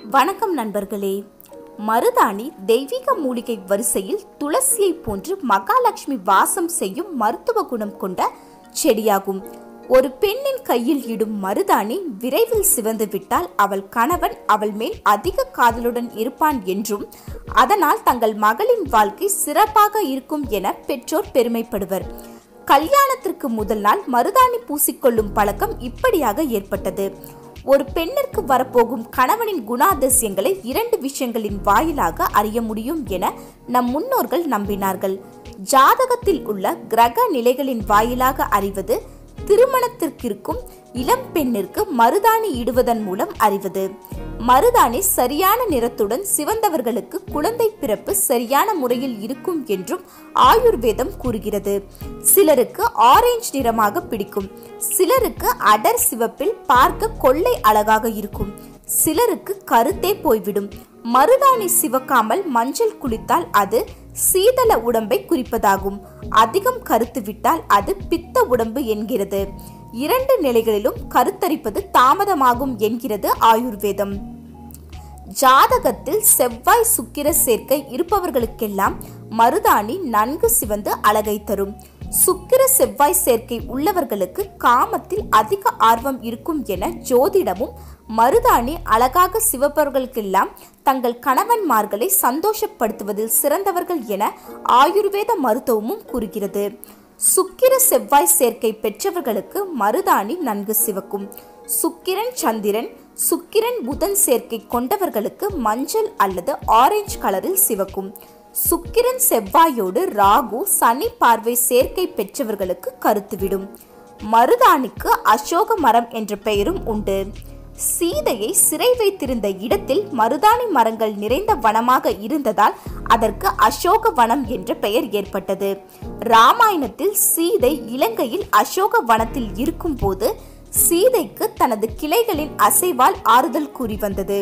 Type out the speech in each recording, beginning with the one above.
வணக்கம் நண்பர்களே மருதாணி தெய்வீக மூலிகை வரிசையில் துளசியை போன்று மகாலட்சுமி வாசம் செய்யும் மருத்துவ குணம் கொண்ட செடியாகும் ஒரு பெண்ணின் கையில் இடும் மருதாணி விரைவில் சிவந்து விட்டால் அவள் கணவன் அவள் மேல் அதிக காதலுடன் இருப்பான் என்றும் அதனால் தங்கள் மகளின் வாழ்க்கை சிறப்பாக இருக்கும் என பெற்றோர் பெருமைப்படுவர் கல்யாணத்திற்கு முதல் நாள் மருதாணி பூசிக்கொள்ளும் பழக்கம் இப்படியாக ஏற்பட்டது ஒரு பெண்ணிற்கு வரப்போகும் கணவனின் குணாதிசயங்களை இரண்டு விஷயங்களின் வாயிலாக அறிய முடியும் என நம் முன்னோர்கள் நம்பினார்கள் ஜாதகத்தில் உள்ள கிரக நிலைகளின் வாயிலாக அறிவது திருமணத்திற்கிருக்கும் இளம் பெண்ணிற்கு மருதாணி இடுவதன் மூலம் அறிவது மருதாணி சரியான நிறத்துடன் சிவந்தவர்களுக்கு குழந்தை பிறப்பு சரியான முறையில் இருக்கும் என்றும் ஆயுர்வேதம் கூறுகிறது சிலருக்கு ஆரஞ்சு நிறமாக பிடிக்கும் சிலருக்கு அடர் சிவப்பில் பார்க்க கொள்ளை அழகாக இருக்கும் சிலருக்கு கருத்தே போய்விடும் மருதாணி சிவக்காமல் மஞ்சள் குளித்தால் அது சீதள உடம்பை குறிப்பதாகும் அதிகம் கருத்து விட்டால் அது பித்த உடம்பு என்கிறது இரண்டு நிலைகளிலும் கருத்தரிப்பது தாமதமாகும் என்கிறது ஆயுர்வேதம் ஜாதகத்தில் செவ்வாய் சுக்கிர சேர்க்கை இருப்பவர்களுக்கெல்லாம் மருதாணி நன்கு சிவந்து அழகை தரும் சுக்கிர செவ்வாய் சேர்க்கை உள்ளவர்களுக்கு காமத்தில் அதிக ஆர்வம் இருக்கும் என ஜோதிடமும் மருதாணி அழகாக சிவப்பவர்களுக்கெல்லாம் தங்கள் கணவன்மார்களை சந்தோஷப்படுத்துவதில் சிறந்தவர்கள் என ஆயுர்வேத மருத்துவமும் கூறுகிறது சுக்கிர செவ்வாய் சேர்க்கை பெற்றவர்களுக்கு மருதாணி நன்கு சிவக்கும் சுக்கிரன் சந்திரன் சுக்கிரன் புதன் சேர்க்கை கொண்டவர்களுக்கு மஞ்சள் அல்லது ஆரஞ்சு கலரில் சிவக்கும் சுக்கிரன் செவ்வாயோடு ராகு சனி பார்வை சேர்க்கை பெற்றவர்களுக்கு கருத்துவிடும் மருதாணிக்கு அசோக மரம் என்ற பெயரும் உண்டு சீதையை சிறை வைத்திருந்த இடத்தில் மருதாணி மரங்கள் நிறைந்த வனமாக இருந்ததால் அதற்கு அசோக வனம் என்ற பெயர் ஏற்பட்டது ராமாயணத்தில் சீதை இலங்கையில் அசோக வனத்தில் இருக்கும்போது சீதைக்கு தனது கிளைகளின் அசைவால் ஆறுதல் கூறி வந்தது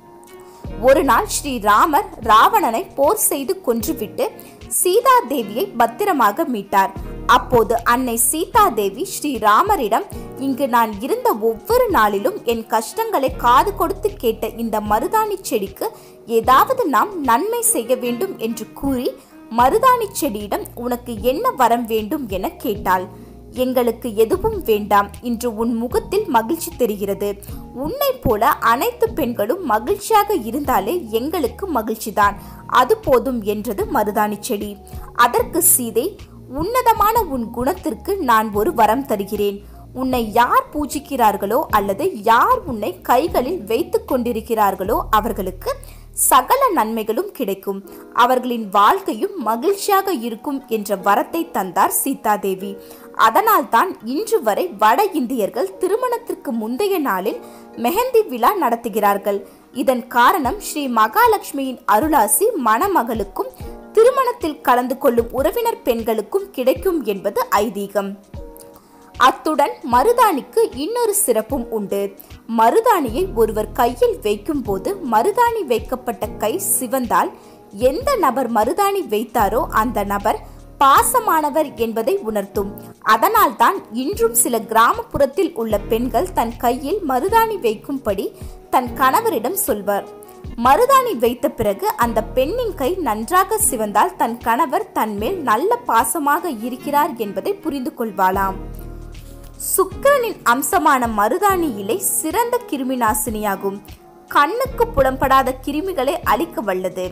ஒரு நாள் ஸ்ரீராமர் ராவணனை போர் செய்து கொன்றுவிட்டு சீதா தேவியை பத்திரமாக மீட்டார் அப்போது அன்னை சீதா தேவி ஸ்ரீராமரிடம் இங்கு நான் இருந்த ஒவ்வொரு நாளிலும் என் கஷ்டங்களை காது கொடுத்து கேட்ட இந்த மருதாணி செடிக்கு ஏதாவது நாம் நன்மை செய்ய வேண்டும் என்று கூறி மருதாணி செடியிடம் உனக்கு என்ன வரம் வேண்டும் என கேட்டாள் எங்களுக்கு எதுவும் வேண்டாம் இன்று உன் முகத்தில் மகிழ்ச்சி தெரிகிறது உன்னை போல அனைத்து பெண்களும் மகிழ்ச்சியாக இருந்தாலே எங்களுக்கு மகிழ்ச்சிதான் அது போதும் என்றது மருதாணி செடி அதற்கு சீதை உன்னதமான உன் குணத்திற்கு நான் ஒரு வரம் தருகிறேன் உன்னை யார் பூஜிக்கிறார்களோ அல்லது யார் உன்னை கைகளில் வைத்துக் கொண்டிருக்கிறார்களோ அவர்களுக்கு சகல நன்மைகளும் கிடைக்கும் அவர்களின் வாழ்க்கையும் மகிழ்ச்சியாக இருக்கும் என்ற வரத்தை தந்தார் சீதாதேவி அதனால்தான் இன்று வரை வட இந்தியர்கள் திருமணத்திற்கு முந்தைய நாளில் மெஹந்தி விழா நடத்துகிறார்கள் இதன் காரணம் ஸ்ரீ மகாலட்சுமியின் அருளாசி மணமகளுக்கும் திருமணத்தில் கலந்து கொள்ளும் உறவினர் பெண்களுக்கும் கிடைக்கும் என்பது ஐதீகம் அத்துடன் மருதாணிக்கு இன்னொரு சிறப்பும் உண்டு மருதாணியை ஒருவர் கையில் வைக்கும் போது மருதாணி வைக்கப்பட்ட கை சிவந்தால் எந்த நபர் மருதாணி வைத்தாரோ அந்த நபர் பாசமானவர் என்பதை உணர்த்தும் அதனால்தான் இன்றும் சில கிராமப்புறத்தில் உள்ள பெண்கள் தன் கையில் மருதாணி வைக்கும்படி தன் கணவரிடம் சொல்வர் மருதாணி வைத்த பிறகு அந்த பெண்ணின் கை நன்றாக சிவந்தால் தன் கணவர் தன்மேல் நல்ல பாசமாக இருக்கிறார் என்பதை புரிந்து கொள்வாளாம் சுக்கிரனின் அம்சமான மருதாணி இலை சிறந்த கிருமி நாசினியாகும் கண்ணுக்கு புலம்படாத கிருமிகளை அழிக்க வல்லது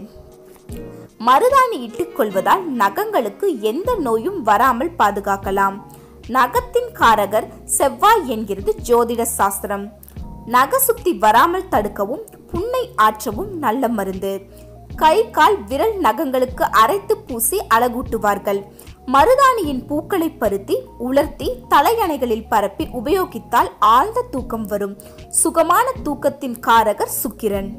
மருதாணி இட்டுக் கொள்வதால் நகங்களுக்கு எந்த நோயும் வராமல் பாதுகாக்கலாம் நகத்தின் காரகர் செவ்வாய் என்கிறது ஜோதிட சாஸ்திரம் நக சுத்தி வராமல் தடுக்கவும் புண்ணை ஆற்றவும் நல்ல மருந்து கை கால் விரல் நகங்களுக்கு அரைத்து பூசி அழகூட்டுவார்கள் மருதாணியின் பூக்களை பருத்தி உலர்த்தி தலையணைகளில் பரப்பி உபயோகித்தால் ஆழ்ந்த தூக்கம் வரும் சுகமான தூக்கத்தின் காரகர் சுக்கிரன்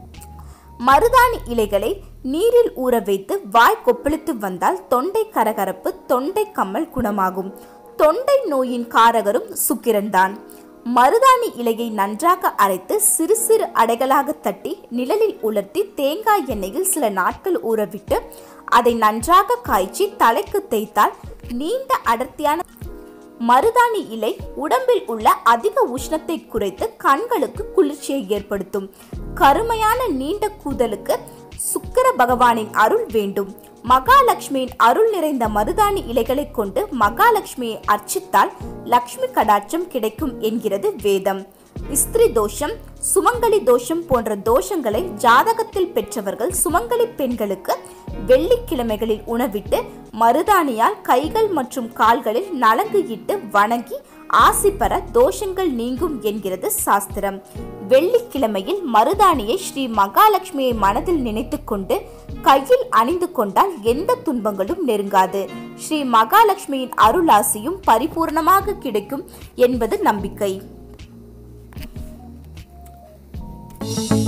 மருதாணி இலைகளை நீரில் ஊற வைத்து வாய் கொப்பளித்து வந்தால் தொண்டை கரகரப்பு தொண்டை கம்மல் குணமாகும் தொண்டை நோயின் காரகரும் சுக்கிரன்தான் மருதாணி இலையை நன்றாக அரைத்து சிறு சிறு அடைகளாக தட்டி நிழலில் உலர்த்தி தேங்காய் எண்ணெயில் சில நாட்கள் ஊறவிட்டு அதை நன்றாக காய்ச்சி தலைக்கு தேய்த்தால் நீண்ட அடர்த்தியான மருதாணி இலை உடம்பில் உள்ள அதிக உஷ்ணத்தை குறைத்து கண்களுக்கு குளிர்ச்சியை ஏற்படுத்தும் கருமையான நீண்ட கூதலுக்கு சுக்கிர பகவானின் அருள் வேண்டும் மகாலட்சுமியின் அருள் நிறைந்த மருதாணி இலைகளை கொண்டு மகாலட்சுமியை அர்ச்சித்தால் லக்ஷ்மி கடாட்சம் கிடைக்கும் என்கிறது வேதம் ஸ்திரி தோஷம் சுமங்கலி தோஷம் போன்ற தோஷங்களை ஜாதகத்தில் பெற்றவர்கள் சுமங்கலி பெண்களுக்கு வெள்ளிக்கிழமைகளில் உணவிட்டு மருதாணியால் கைகள் மற்றும் கால்களில் நலங்கு இட்டு வணங்கி ஆசி பெற தோஷங்கள் நீங்கும் என்கிறது சாஸ்திரம் வெள்ளிக்கிழமையில் மருதாணியை ஸ்ரீ மகாலட்சுமியை மனதில் நினைத்துக்கொண்டு கையில் அணிந்து கொண்டால் எந்த துன்பங்களும் நெருங்காது ஸ்ரீ மகாலட்சுமியின் அருளாசியும் பரிபூர்ணமாக கிடைக்கும் என்பது நம்பிக்கை